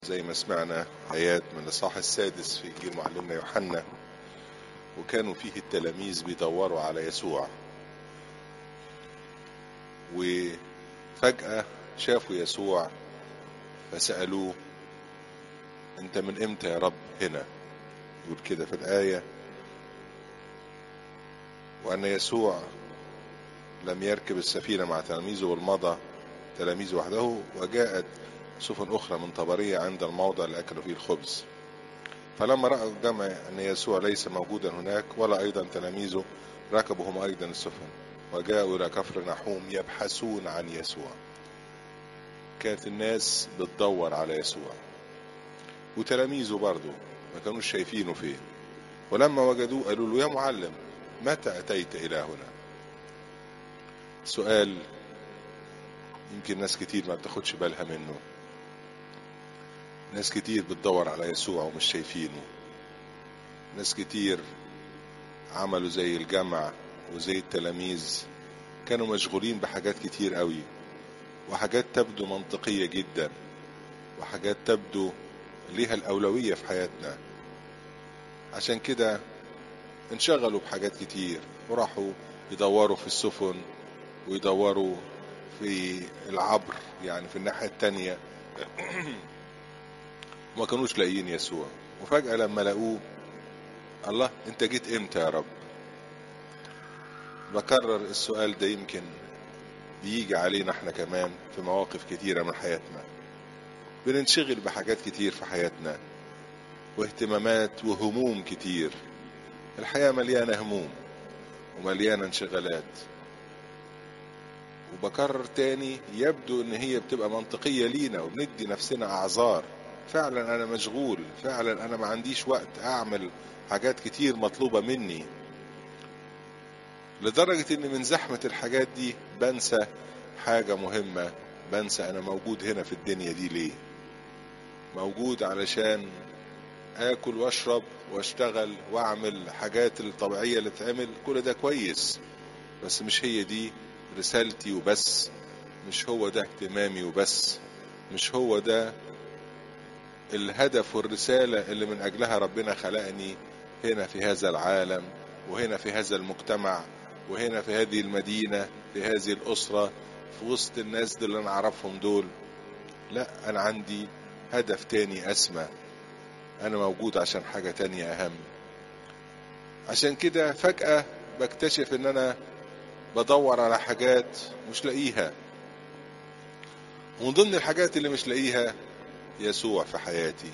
زي ما سمعنا آيات من الإصحاح السادس في إنجيل معلمنا يوحنا وكانوا فيه التلاميذ بيدوروا على يسوع وفجأة شافوا يسوع فسألوه أنت من إمتى يا رب هنا يقول كده في الآية وأن يسوع لم يركب السفينة مع تلاميذه بل مضى تلاميذه وحده وجاءت سفن أخرى من طبرية عند الموضع اللي أكلوا فيه الخبز فلما رأوا الجمع أن يسوع ليس موجودا هناك ولا أيضا تلاميذه ركبوا هم أيضا السفن وجاءوا إلى كفر نحوم يبحثون عن يسوع كانت الناس بتدور على يسوع وتلاميذه برضه ما كانوش شايفينه فين ولما وجدوه قالوا له يا معلم متى أتيت إلى هنا سؤال يمكن ناس كتير ما بتاخدش بالها منه ناس كتير بتدور على يسوع ومش شايفينه ناس كتير عملوا زي الجمع وزي التلاميذ كانوا مشغولين بحاجات كتير قوي وحاجات تبدو منطقية جدا وحاجات تبدو ليها الأولوية في حياتنا عشان كده انشغلوا بحاجات كتير وراحوا يدوروا في السفن ويدوروا في العبر يعني في الناحية التانية وما كانوش لاقيين يسوع وفجأة لما لقوه الله انت جيت امتى يا رب بكرر السؤال ده يمكن بيجي علينا احنا كمان في مواقف كتيرة من حياتنا بننشغل بحاجات كتير في حياتنا واهتمامات وهموم كتير الحياة مليانة هموم ومليانة انشغالات وبكرر تاني يبدو ان هي بتبقى منطقية لينا وبندي نفسنا اعذار فعلا انا مشغول فعلا انا ما عنديش وقت اعمل حاجات كتير مطلوبة مني لدرجة ان من زحمة الحاجات دي بنسى حاجة مهمة بنسى انا موجود هنا في الدنيا دي ليه موجود علشان اكل واشرب واشتغل واعمل حاجات الطبيعية اللي تتعمل كل ده كويس بس مش هي دي رسالتي وبس مش هو ده اهتمامي وبس مش هو ده الهدف والرسالة اللي من أجلها ربنا خلقني هنا في هذا العالم وهنا في هذا المجتمع وهنا في هذه المدينة في هذه الأسرة في وسط الناس دول اللي أنا أعرفهم دول لا أنا عندي هدف تاني أسمى أنا موجود عشان حاجة تانية أهم عشان كده فجأة بكتشف إن أنا بدور على حاجات مش لاقيها ومن ضمن الحاجات اللي مش لاقيها يسوع في حياتي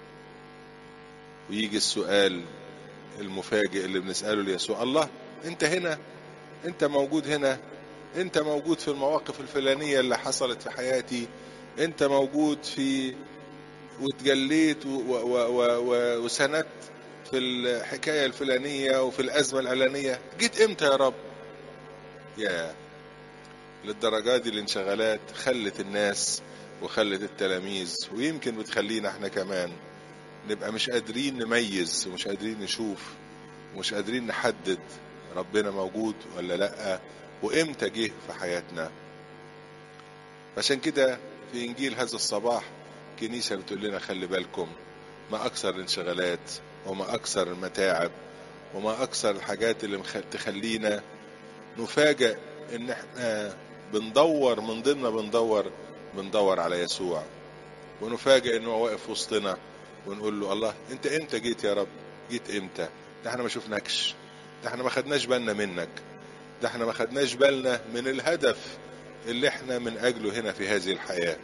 ويجي السؤال المفاجئ اللي بنسأله ليسوع الله انت هنا انت موجود هنا انت موجود في المواقف الفلانية اللي حصلت في حياتي انت موجود في واتجليت وسندت في الحكاية الفلانية وفي الأزمة العلانية جيت امتى يا رب يا للدرجة دي الانشغالات خلت الناس وخلت التلاميذ ويمكن بتخلينا احنا كمان نبقى مش قادرين نميز ومش قادرين نشوف ومش قادرين نحدد ربنا موجود ولا لا وامتى جه في حياتنا عشان كده في انجيل هذا الصباح كنيسة بتقول لنا خلي بالكم ما اكثر الانشغالات وما اكثر المتاعب وما اكثر الحاجات اللي تخلينا نفاجئ ان احنا بندور من ضمن بندور بندور على يسوع ونفاجئ انه واقف وسطنا ونقول له الله انت امتى جيت يا رب جيت امتى ده احنا ما شفناكش ده احنا ما خدناش بالنا منك ده احنا ما خدناش بالنا من الهدف اللي احنا من اجله هنا في هذه الحياة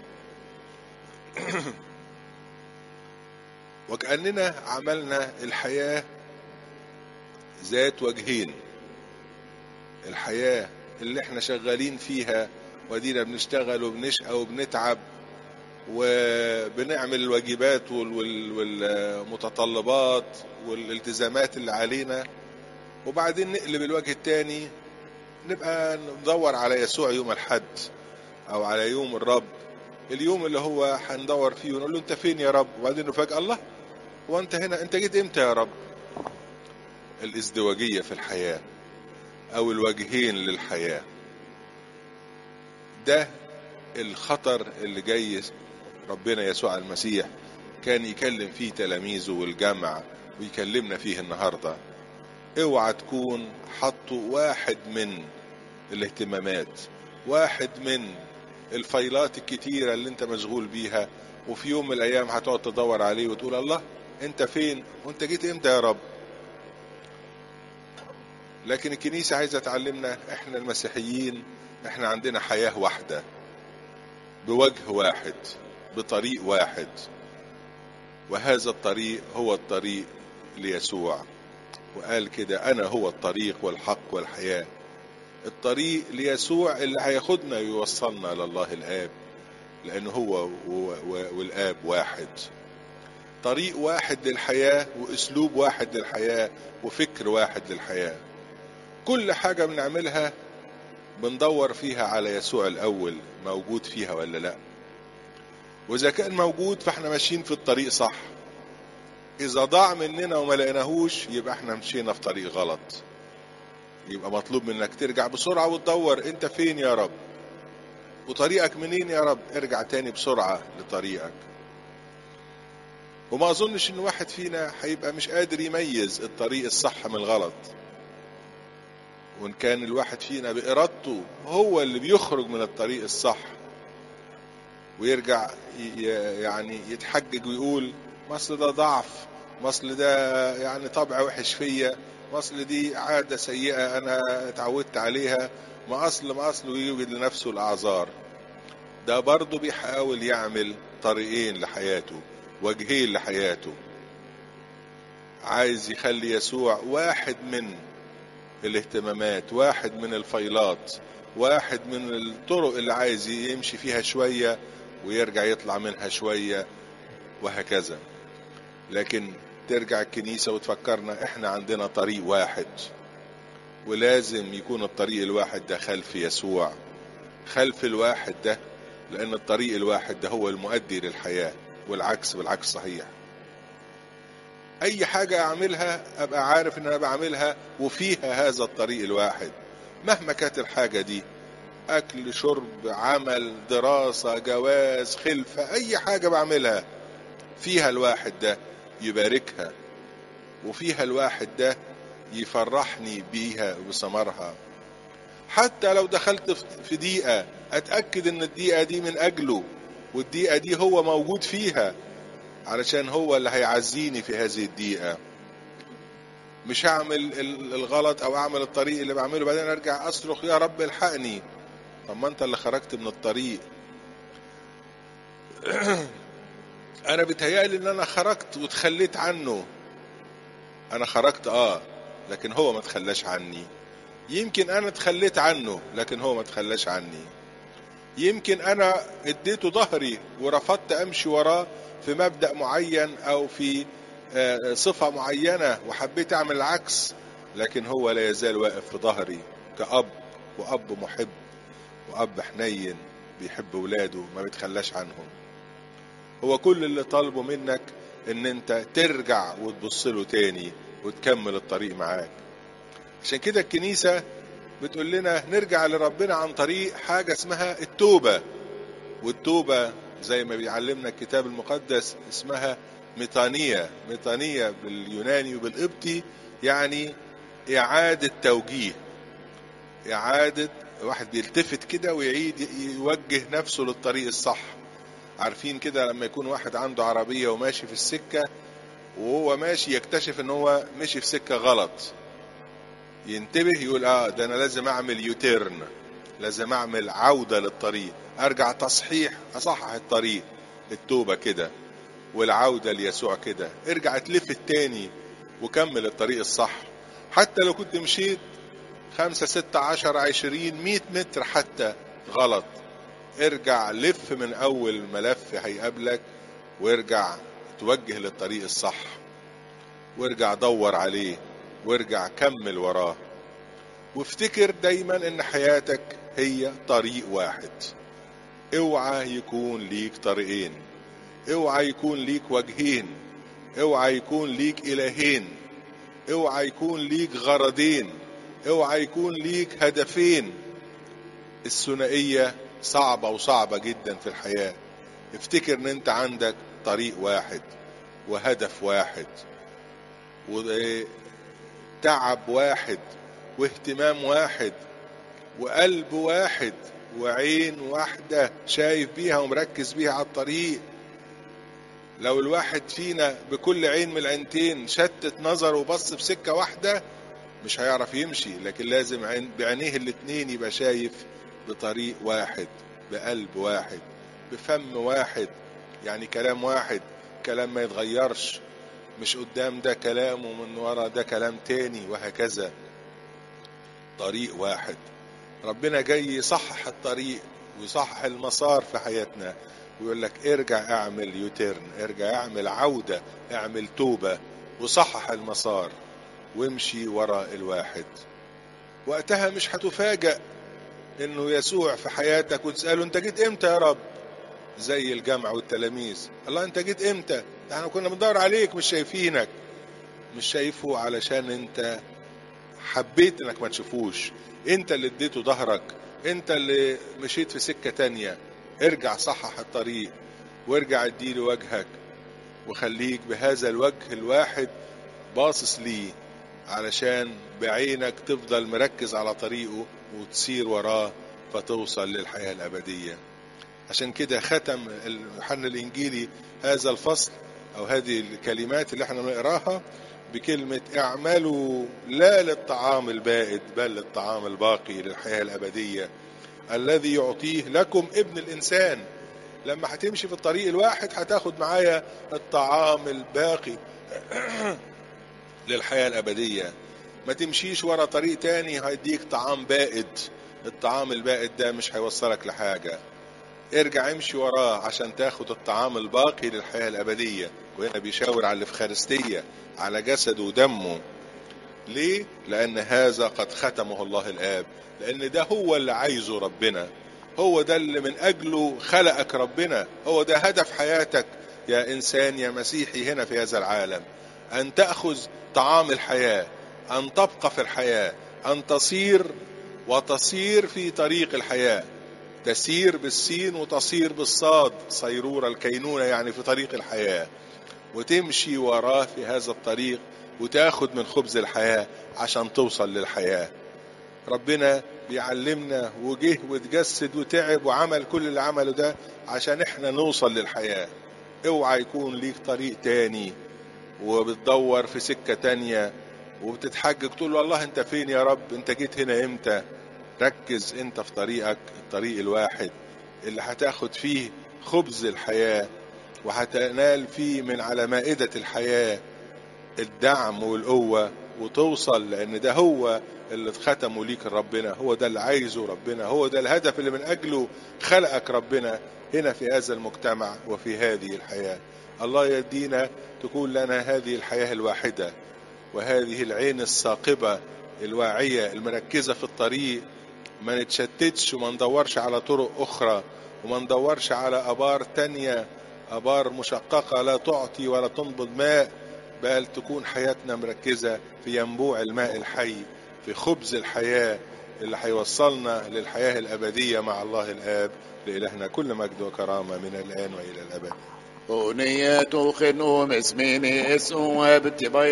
وكأننا عملنا الحياة ذات وجهين الحياة اللي احنا شغالين فيها ودينا بنشتغل وبنشقى وبنتعب وبنعمل الواجبات والمتطلبات والالتزامات اللي علينا وبعدين نقلب الوجه التاني نبقى ندور على يسوع يوم الحد او على يوم الرب اليوم اللي هو هندور فيه ونقول له انت فين يا رب وبعدين نفاجئ الله هو انت هنا انت جيت امتى يا رب الازدواجية في الحياة او الوجهين للحياة ده الخطر اللي جاي ربنا يسوع المسيح كان يكلم فيه تلاميذه والجمع ويكلمنا فيه النهارده اوعى تكون حطوا واحد من الاهتمامات واحد من الفايلات الكتيرة اللي انت مشغول بيها وفي يوم من الايام هتقعد تدور عليه وتقول الله انت فين وانت جيت امتى يا رب لكن الكنيسة عايزة تعلمنا احنا المسيحيين احنا عندنا حياة واحدة بوجه واحد بطريق واحد وهذا الطريق هو الطريق ليسوع وقال كده انا هو الطريق والحق والحياه الطريق ليسوع اللي هياخدنا ويوصلنا لله الاب لانه هو والاب واحد طريق واحد للحياه واسلوب واحد للحياه وفكر واحد للحياه كل حاجه بنعملها بندور فيها على يسوع الاول موجود فيها ولا لا واذا كان موجود فاحنا ماشيين في الطريق صح اذا ضاع مننا وما لقيناهوش يبقى احنا مشينا في طريق غلط يبقى مطلوب منك ترجع بسرعة وتدور انت فين يا رب وطريقك منين يا رب ارجع تاني بسرعة لطريقك وما اظنش ان واحد فينا هيبقى مش قادر يميز الطريق الصح من الغلط وان كان الواحد فينا بارادته هو اللي بيخرج من الطريق الصح ويرجع يعني يتحجج ويقول مصل ده ضعف مصل ده يعني طبع وحش فيا مصل دي عادة سيئة أنا اتعودت عليها ما أصل ما أصل ويوجد لنفسه الأعذار ده برضه بيحاول يعمل طريقين لحياته وجهين لحياته عايز يخلي يسوع واحد من الاهتمامات واحد من الفيلات واحد من الطرق اللي عايز يمشي فيها شوية ويرجع يطلع منها شوية وهكذا لكن ترجع الكنيسة وتفكرنا احنا عندنا طريق واحد ولازم يكون الطريق الواحد ده خلف يسوع خلف الواحد ده لأن الطريق الواحد ده هو المؤدي للحياة والعكس بالعكس صحيح أي حاجة أعملها أبقى عارف إن أنا بعملها وفيها هذا الطريق الواحد مهما كانت الحاجة دي أكل شرب عمل دراسة جواز خلفة أي حاجة بعملها فيها الواحد ده يباركها وفيها الواحد ده يفرحني بيها بثمرها حتى لو دخلت في دقيقة أتأكد إن الدقيقة دي من أجله والدقيقة دي هو موجود فيها علشان هو اللي هيعزيني في هذه الدقيقة مش هعمل الغلط أو أعمل الطريق اللي بعمله بعدين أرجع أصرخ يا رب الحقني طب ما أنت اللي خرجت من الطريق انا بتهيألي ان انا خرجت وتخليت عنه انا خرجت اه لكن هو ما تخلاش عني يمكن انا تخليت عنه لكن هو ما تخلاش عني يمكن انا اديته ظهري ورفضت امشي وراه في مبدأ معين او في صفة معينة وحبيت اعمل العكس لكن هو لا يزال واقف في ظهري كأب وأب محب وأب حنين بيحب ولاده ما بيتخلاش عنهم هو كل اللي طالبه منك ان انت ترجع وتبص له تاني وتكمل الطريق معاك عشان كده الكنيسة بتقول لنا نرجع لربنا عن طريق حاجة اسمها التوبة والتوبة زي ما بيعلمنا الكتاب المقدس اسمها ميطانية ميطانية باليوناني وبالقبطي يعني إعادة توجيه إعادة واحد بيلتفت كده ويعيد يوجه نفسه للطريق الصح عارفين كده لما يكون واحد عنده عربية وماشي في السكة وهو ماشي يكتشف ان هو مشي في سكة غلط ينتبه يقول اه ده انا لازم اعمل يوتيرن لازم اعمل عودة للطريق ارجع تصحيح اصحح الطريق التوبة كده والعودة ليسوع كده ارجع تلف التاني وكمل الطريق الصح حتى لو كنت مشيت خمسة ستة عشر عشرين مئة متر حتى غلط ارجع لف من اول ملف هيقابلك وارجع توجه للطريق الصح وارجع دور عليه وارجع كمل وراه وافتكر دايما ان حياتك هي طريق واحد اوعى يكون ليك طريقين اوعى يكون ليك وجهين اوعى يكون ليك الهين اوعى يكون ليك غرضين اوعى يكون ليك هدفين الثنائيه صعبة وصعبة جدا في الحياة افتكر ان انت عندك طريق واحد وهدف واحد وتعب واحد واهتمام واحد وقلب واحد وعين واحدة شايف بيها ومركز بيها على الطريق لو الواحد فينا بكل عين من العينتين شتت نظره وبص في سكة واحدة مش هيعرف يمشي لكن لازم عين بعينيه الاتنين يبقى شايف بطريق واحد بقلب واحد بفم واحد يعني كلام واحد كلام ما يتغيرش مش قدام ده كلام ومن ورا ده كلام تاني وهكذا طريق واحد ربنا جاي يصحح الطريق ويصحح المسار في حياتنا ويقول لك ارجع اعمل يوتيرن ارجع اعمل عودة اعمل توبة وصحح المسار وامشي وراء الواحد وقتها مش هتفاجأ انه يسوع في حياتك وتسأله انت جيت امتى يا رب زي الجامع والتلاميذ الله انت جيت امتى احنا كنا بندور عليك مش شايفينك مش شايفه علشان انت حبيت انك ما تشوفوش انت اللي اديته ظهرك انت اللي مشيت في سكة تانية ارجع صحح الطريق وارجع اديله وجهك وخليك بهذا الوجه الواحد باصص ليه علشان بعينك تفضل مركز على طريقه وتسير وراه فتوصل للحياة الأبدية عشان كده ختم يوحنا الإنجيلي هذا الفصل أو هذه الكلمات اللي احنا بنقراها بكلمة اعملوا لا للطعام البائد بل للطعام الباقي للحياة الأبدية الذي يعطيه لكم ابن الإنسان لما هتمشي في الطريق الواحد هتاخد معايا الطعام الباقي للحياة الأبدية ما تمشيش ورا طريق تاني هيديك طعام بائد الطعام البائد ده مش هيوصلك لحاجة ارجع امشي وراه عشان تاخد الطعام الباقي للحياة الأبدية وهنا بيشاور على الإفخارستية على جسده ودمه ليه؟ لأن هذا قد ختمه الله الآب لأن ده هو اللي عايزه ربنا هو ده اللي من أجله خلقك ربنا هو ده هدف حياتك يا إنسان يا مسيحي هنا في هذا العالم أن تأخذ طعام الحياة أن تبقى في الحياة أن تصير وتصير في طريق الحياة تسير بالسين وتصير بالصاد صيرورة الكينونة يعني في طريق الحياة وتمشي وراه في هذا الطريق وتاخد من خبز الحياة عشان توصل للحياة ربنا بيعلمنا وجه وتجسد وتعب وعمل كل اللي عمله ده عشان احنا نوصل للحياة اوعى يكون ليك طريق تاني وبتدور في سكة تانية وبتتحجج تقول والله انت فين يا رب انت جيت هنا امتى ركز انت في طريقك الطريق الواحد اللي هتاخد فيه خبز الحياة وهتنال فيه من على مائدة الحياة الدعم والقوة وتوصل لأن ده هو اللي ختمه ليك ربنا هو ده اللي عايزه ربنا هو ده الهدف اللي من أجله خلقك ربنا هنا في هذا المجتمع وفي هذه الحياة الله يدينا تكون لنا هذه الحياة الواحدة وهذه العين الثاقبة الواعية المركزة في الطريق ما نتشتتش وما ندورش على طرق أخرى وما ندورش على أبار تانية أبار مشققة لا تعطي ولا تنبض ماء بل تكون حياتنا مركزة في ينبوع الماء الحي في خبز الحياة اللي هيوصلنا للحياة الأبدية مع الله الآب لإلهنا كل مجد وكرامة من الآن وإلى الأبد أغنية خنوم اسمين اسم وابتباي